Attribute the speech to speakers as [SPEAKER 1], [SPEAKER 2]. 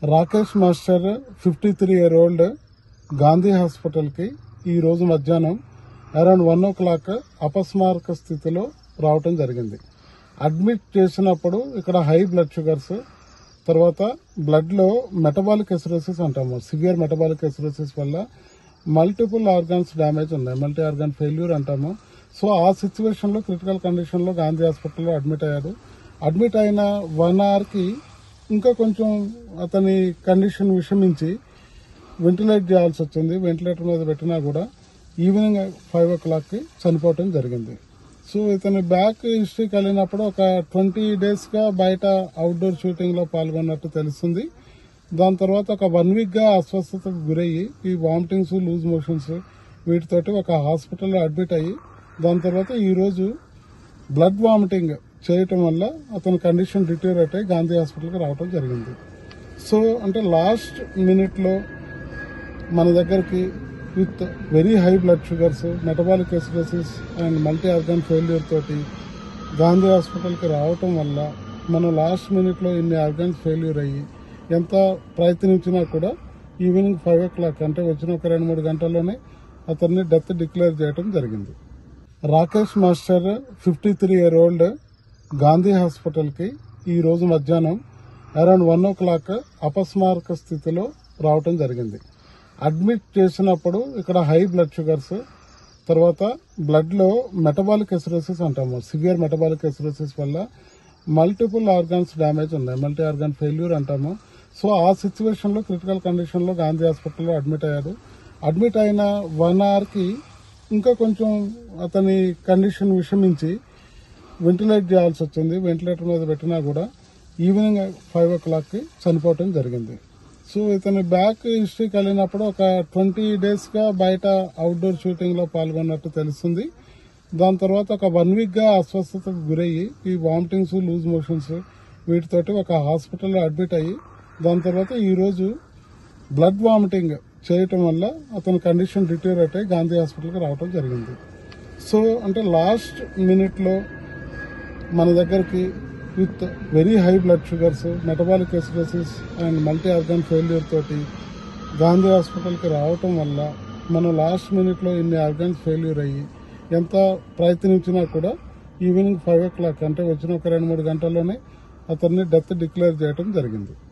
[SPEAKER 1] Rakesh master fifty three year old Gandhi హాస్పిటల్కి ఈ రోజు మధ్యాహ్నం అరౌండ్ వన్ ఓ క్లాక్ అపస్మారక స్థితిలో రావటం జరిగింది అడ్మిట్ చేసినప్పుడు ఇక్కడ హై బ్లడ్ షుగర్స్ తర్వాత బ్లడ్లో మెటబాలిక్ ఎసిరోసిస్ అంటాము సివియర్ మెటబాలిక్ ఎసిరోసిస్ వల్ల మల్టిపుల్ ఆర్గాన్స్ డ్యామేజ్ ఉన్నాయి మల్టీ ఆర్గాన్ ఫెయిల్యూర్ అంటాము సో ఆ సిచ్యువేషన్లో క్రిటికల్ కండిషన్లో గాంధీ హాస్పిటల్లో అడ్మిట్ అయ్యాడు అడ్మిట్ అయిన వన్ అవర్కి ఇంకా కొంచెం అతని కండిషన్ విషమించి వెంటిలేట్ చేయాల్సి వచ్చింది వెంటిలేటర్ మీద పెట్టినా కూడా ఈవినింగ్ ఫైవ్ ఓ క్లాక్కి చనిపోవటం జరిగింది సో ఇతని బ్యాక్ హిస్టరీకి వెళ్ళినప్పుడు ఒక ట్వంటీ డేస్గా బయట అవుట్డోర్ షూటింగ్లో పాల్గొన్నట్టు తెలుస్తుంది దాని తర్వాత ఒక వన్ వీక్గా అస్వస్థతకు గురయ్యి ఈ వామిటింగ్స్ లూజ్ మోషన్స్ వీటితోటి ఒక హాస్పిటల్లో అడ్మిట్ అయ్యి దాని తర్వాత ఈరోజు బ్లడ్ వామిటింగ్ చేయటం వల్ల అతని కండిషన్ డిటోరేట్ అయ్యి గాంధీ హాస్పిటల్కి రావడం జరిగింది సో అంటే లాస్ట్ మినిట్లో మన దగ్గరికి with very high blood sugars metabolic acidosis and multi organ failure తోటి గాంధీ హాస్పిటల్కి రావటం వల్ల మనం లాస్ట్ మినిట్లో ఇన్ని ఆర్గాన్స్ ఫెయిల్యూర్ అయ్యి ఎంత ప్రయత్నించినా కూడా ఈవినింగ్ ఫైవ్ ఓ క్లాక్ అంటే వచ్చిన ఒక రెండు మూడు గంటల్లోనే అతన్ని డెత్ డిక్లేర్ చేయడం జరిగింది Rakesh master fifty three year old Gandhi హాస్పిటల్కి ఈ రోజు మధ్యాహ్నం అరౌండ్ వన్ ఓ క్లాక్ అపస్మారక స్థితిలో రావటం జరిగింది అడ్మిట్ చేసినప్పుడు ఇక్కడ హై బ్లడ్ షుగర్స్ తర్వాత బ్లడ్లో మెటబాలిక్ ఎసిరోసిస్ అంటాము సివియర్ మెటబాలిక్ ఎసిరోసిస్ వల్ల మల్టిపుల్ ఆర్గాన్స్ డ్యామేజ్ ఉన్నాయి మల్టీ ఆర్గాన్ ఫెయిల్యూర్ అంటాము సో ఆ సిచ్యువేషన్లో క్రిటికల్ కండిషన్లో గాంధీ హాస్పిటల్లో అడ్మిట్ అయ్యాడు అడ్మిట్ అయిన వన్ అవర్కి ఇంకా కొంచెం అతని కండిషన్ విషమించి వెంటిలేట్ చేయాల్సి వచ్చింది వెంటిలేటర్ మీద పెట్టినా కూడా ఈవినింగ్ ఫైవ్ ఓ క్లాక్కి చనిపోవటం జరిగింది సో ఇతని బ్యాక్ హిస్టరీకి వెళ్ళినప్పుడు ఒక ట్వంటీ డేస్గా బయట అవుట్డోర్ షూటింగ్లో పాల్గొన్నట్టు తెలుస్తుంది దాని తర్వాత ఒక వన్ వీక్గా అస్వస్థతకు గురయ్యి ఈ వామిటింగ్స్ లూజ్ మోషన్స్ వీటితోటి ఒక హాస్పిటల్లో అడ్మిట్ అయ్యి దాని తర్వాత ఈరోజు బ్లడ్ వామిటింగ్ చేయటం వల్ల అతని కండిషన్ డిటోరేట్ అయ్యి గాంధీ హాస్పిటల్కి రావడం జరిగింది సో అంటే లాస్ట్ మినిట్లో మన దగ్గరికి with very high blood sugars metabolic acidosis and multi organ failure తోటి గాంధీ హాస్పిటల్కి రావటం వల్ల మనం లాస్ట్ మినిట్లో ఇన్ని ఆర్గాన్స్ ఫెయిల్యూర్ అయ్యి ఎంత ప్రయత్నించినా కూడా ఈవినింగ్ ఫైవ్ ఓ క్లాక్ అంటే వచ్చిన ఒక రెండు మూడు గంటల్లోనే అతన్ని డెత్ డిక్లేర్ చేయడం జరిగింది